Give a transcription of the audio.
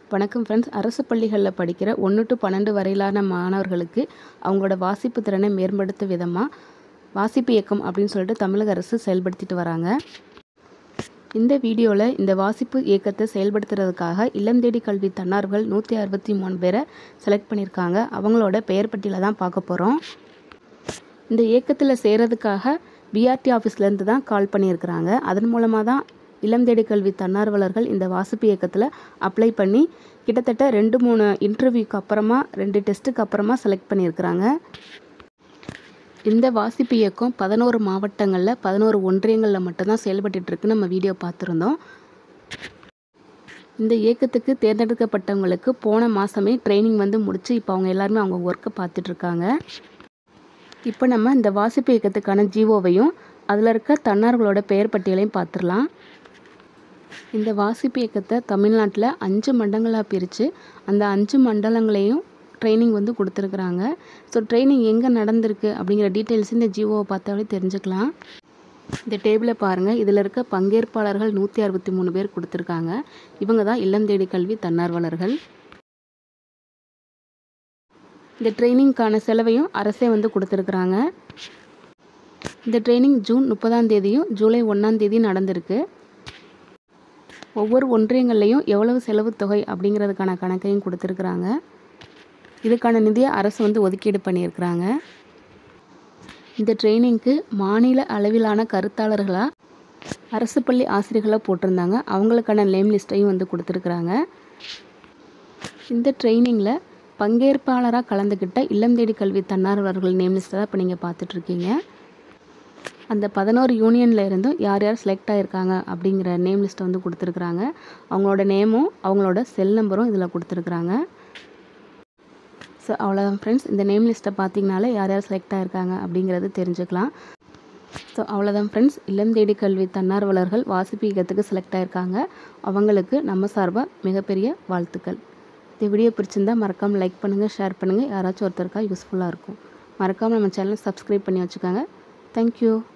வணக்கம் ஃப்ரெண்ட்ஸ் அரசு பள்ளிகளில் படிக்கிற ஒன்று டு பன்னெண்டு வரையிலான மாணவர்களுக்கு அவங்களோட வாசிப்பு திறனை மேம்படுத்தும் விதமாக வாசிப்பு இயக்கம் அப்படின்னு சொல்லிட்டு தமிழக அரசு செயல்படுத்திட்டு வராங்க இந்த வீடியோவில் இந்த வாசிப்பு இயக்கத்தை செயல்படுத்துறதுக்காக இல்லம் தேடி கல்வி தன்னார்வர்கள் நூற்றி அறுபத்தி மூணு பேரை செலக்ட் பண்ணியிருக்காங்க அவங்களோட பெயர் பட்டியலை தான் பார்க்க போகிறோம் இந்த இயக்கத்தில் சேர்றதுக்காக பிஆர்டி ஆஃபீஸ்லேருந்து தான் கால் பண்ணியிருக்கிறாங்க அதன் மூலமாக தான் இளம் தேடி கல்வி தன்னார்வலர்கள் இந்த வாசிப்பு இயக்கத்தில் அப்ளை பண்ணி கிட்டத்தட்ட ரெண்டு மூணு இன்டர்வியூக்கு அப்புறமா ரெண்டு டெஸ்ட்டுக்கு அப்புறமா செலக்ட் பண்ணியிருக்கிறாங்க இந்த வாசிப்பு இயக்கம் பதினோரு மாவட்டங்களில் பதினோரு ஒன்றியங்களில் மட்டும்தான் செயல்பட்டுட்டு இருக்கு நம்ம வீடியோ பார்த்துருந்தோம் இந்த இயக்கத்துக்கு தேர்ந்தெடுக்கப்பட்டவங்களுக்கு போன மாதமே ட்ரைனிங் வந்து முடிச்சு இப்போ அவங்க எல்லாருமே அவங்க ஒர்க்கை பார்த்துட்ருக்காங்க இப்போ நம்ம இந்த வாசிப்பு இயக்கத்துக்கான ஜீவோவையும் அதில் இருக்க தன்னார்வலோட பெயர் பட்டியலையும் பார்த்துடலாம் இந்த வாசிப்பு இயக்கத்தை தமிழ்நாட்டில் அஞ்சு மண்டங்களாக பிரித்து அந்த அஞ்சு மண்டலங்களையும் ட்ரைனிங் வந்து கொடுத்துருக்குறாங்க ஸோ ட்ரைனிங் எங்கே நடந்திருக்கு அப்படிங்கிற டீட்டெயில்ஸ் இந்த ஜியோவை பார்த்தாலே தெரிஞ்சுக்கலாம் இந்த டேபிளை பாருங்கள் இதில் இருக்க பங்கேற்பாளர்கள் நூற்றி அறுபத்தி மூணு பேர் கொடுத்துருக்காங்க இவங்க தான் இல்லம் தேடி கல்வி தன்னார்வலர்கள் இந்த ட்ரைனிங்க்கான செலவையும் அரசே வந்து கொடுத்துருக்குறாங்க இந்த ட்ரைனிங் ஜூன் முப்பதாம் தேதியும் ஜூலை ஒன்றாம் தேதியும் நடந்திருக்கு ஒவ்வொரு ஒன்றியங்கள்லையும் எவ்வளவு செலவு தொகை அப்படிங்கிறதுக்கான கணக்கையும் கொடுத்துருக்குறாங்க இதுக்கான நிதியை அரசு வந்து ஒதுக்கீடு பண்ணியிருக்கிறாங்க இந்த ட்ரைனிங்க்கு மாநில அளவிலான கருத்தாளர்களாக அரசு பள்ளி ஆசிரியர்களாக போட்டிருந்தாங்க அவங்களுக்கான நேம் லிஸ்ட்டையும் வந்து கொடுத்துருக்குறாங்க இந்த ட்ரைனிங்கில் பங்கேற்பாளராக கலந்துக்கிட்ட இல்லம் தேடி கல்வி தன்னார்வலர்கள் நேம் லிஸ்ட்டை தான் இப்போ நீங்கள் பார்த்துட்ருக்கீங்க அந்த பதினோரு யூனியனில் இருந்தும் யார் யார் செலக்ட் ஆகிருக்காங்க அப்படிங்கிற நேம் லிஸ்ட்டை வந்து கொடுத்துருக்குறாங்க அவங்களோட நேமும் அவங்களோட செல் நம்பரும் இதில் கொடுத்துருக்குறாங்க ஸோ அவ்வளோதான் ஃப்ரெண்ட்ஸ் இந்த நேம் லிஸ்ட்டை பார்த்தீங்கனாலே யார் யார் செலக்ட் ஆகிருக்காங்க அப்படிங்கிறது தெரிஞ்சுக்கலாம் ஸோ அவ்வளோதான் ஃப்ரெண்ட்ஸ் இல்லம் தேடி கல்வி தன்னார்வலர்கள் வாசிப்பு இயக்கத்துக்கு செலக்ட் ஆகிருக்காங்க அவங்களுக்கு நம்ம சார்பாக மிகப்பெரிய வாழ்த்துக்கள் இந்த வீடியோ பிடிச்சிருந்தால் மறக்காமல் லைக் பண்ணுங்கள் ஷேர் பண்ணுங்கள் யாராச்சும் ஒருத்தருக்கா யூஸ்ஃபுல்லாக இருக்கும் மறக்காமல் நம்ம சேனலை சப்ஸ்கிரைப் பண்ணி வச்சுக்கோங்க தேங்க்யூ